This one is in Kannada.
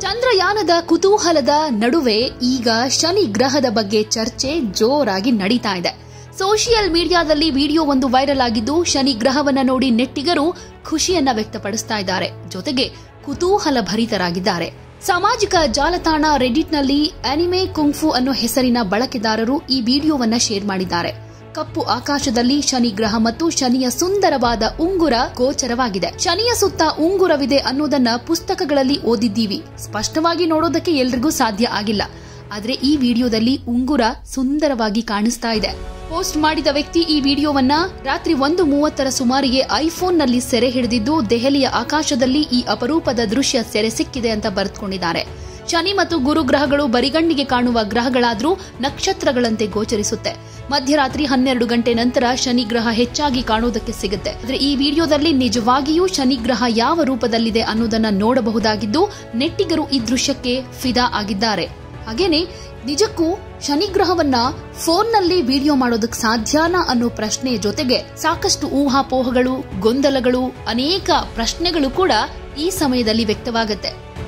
ಚಂದ್ರಯಾನದ ಕುತೂಹಲದ ನಡುವೆ ಈಗ ಶನಿ ಗ್ರಹದ ಬಗ್ಗೆ ಚರ್ಚೆ ಜೋರಾಗಿ ನಡೀತಾ ಇದೆ ಸೋಷಿಯಲ್ ಮೀಡಿಯಾದಲ್ಲಿ ವಿಡಿಯೋ ಒಂದು ವೈರಲ್ ಆಗಿದ್ದು ಶನಿ ಗ್ರಹವನ್ನ ನೋಡಿ ನೆಟ್ಟಿಗರು ಖುಷಿಯನ್ನ ವ್ಯಕ್ತಪಡಿಸ್ತಾ ಇದ್ದಾರೆ ಜೊತೆಗೆ ಕುತೂಹಲ ಭರಿತರಾಗಿದ್ದಾರೆ ಸಾಮಾಜಿಕ ಜಾಲತಾಣ ರೆಡಿಟ್ನಲ್ಲಿ ಅನಿಮೆ ಕುಂಫು ಅನ್ನೋ ಹೆಸರಿನ ಬಳಕೆದಾರರು ಈ ವಿಡಿಯೋವನ್ನ ಶೇರ್ ಮಾಡಿದ್ದಾರೆ ಕಪ್ಪು ಆಕಾಶದಲ್ಲಿ ಶನಿ ಗ್ರಹ ಮತ್ತು ಶನಿಯ ಸುಂದರವಾದ ಉಂಗುರ ಗೋಚರವಾಗಿದೆ ಶನಿಯ ಸುತ್ತ ಉಂಗುರವಿದೆ ಅನ್ನೋದನ್ನ ಪುಸ್ತಕಗಳಲ್ಲಿ ಓದಿದ್ದೀವಿ ಸ್ಪಷ್ಟವಾಗಿ ನೋಡೋದಕ್ಕೆ ಎಲ್ರಿಗೂ ಸಾಧ್ಯ ಆಗಿಲ್ಲ ಆದ್ರೆ ಈ ವಿಡಿಯೋದಲ್ಲಿ ಉಂಗುರ ಸುಂದರವಾಗಿ ಕಾಣಿಸ್ತಾ ಇದೆ ಪೋಸ್ಟ್ ಮಾಡಿದ ವ್ಯಕ್ತಿ ಈ ವಿಡಿಯೋವನ್ನ ರಾತ್ರಿ ಒಂದು ಮೂವತ್ತರ ಸುಮಾರಿಗೆ ಐಫೋನ್ ನಲ್ಲಿ ಸೆರೆ ಹಿಡಿದಿದ್ದು ದೆಹಲಿಯ ಆಕಾಶದಲ್ಲಿ ಈ ಅಪರೂಪದ ದೃಶ್ಯ ಸೆರೆ ಸಿಕ್ಕಿದೆ ಅಂತ ಬರೆದುಕೊಂಡಿದ್ದಾರೆ ಶನಿ ಮತ್ತು ಗುರು ಗ್ರಹಗಳು ಬರಿಗಣ್ಣಿಗೆ ಕಾಣುವ ಗ್ರಹಗಳಾದ್ರೂ ನಕ್ಷತ್ರಗಳಂತೆ ಗೋಚರಿಸುತ್ತೆ ಮಧ್ಯರಾತ್ರಿ ಹನ್ನೆರಡು ಗಂಟೆ ನಂತರ ಶನಿ ಗ್ರಹ ಹೆಚ್ಚಾಗಿ ಕಾಣುವುದಕ್ಕೆ ಸಿಗುತ್ತೆ ಆದ್ರೆ ಈ ವಿಡಿಯೋದಲ್ಲಿ ನಿಜವಾಗಿಯೂ ಶನಿ ಗ್ರಹ ಯಾವ ರೂಪದಲ್ಲಿದೆ ಅನ್ನೋದನ್ನ ನೋಡಬಹುದಾಗಿದ್ದು ನೆಟ್ಟಿಗರು ಈ ದೃಶ್ಯಕ್ಕೆ ಫಿದಾ ಆಗಿದ್ದಾರೆ ಹಾಗೇನೆ ನಿಜಕ್ಕೂ ಶನಿ ಗ್ರಹವನ್ನ ಫೋನ್ನಲ್ಲಿ ವಿಡಿಯೋ ಮಾಡೋದಕ್ಕೆ ಸಾಧ್ಯನಾ ಅನ್ನೋ ಪ್ರಶ್ನೆ ಜೊತೆಗೆ ಸಾಕಷ್ಟು ಊಹಾಪೋಹಗಳು ಗೊಂದಲಗಳು ಅನೇಕ ಪ್ರಶ್ನೆಗಳು ಕೂಡ ಈ ಸಮಯದಲ್ಲಿ ವ್ಯಕ್ತವಾಗುತ್ತೆ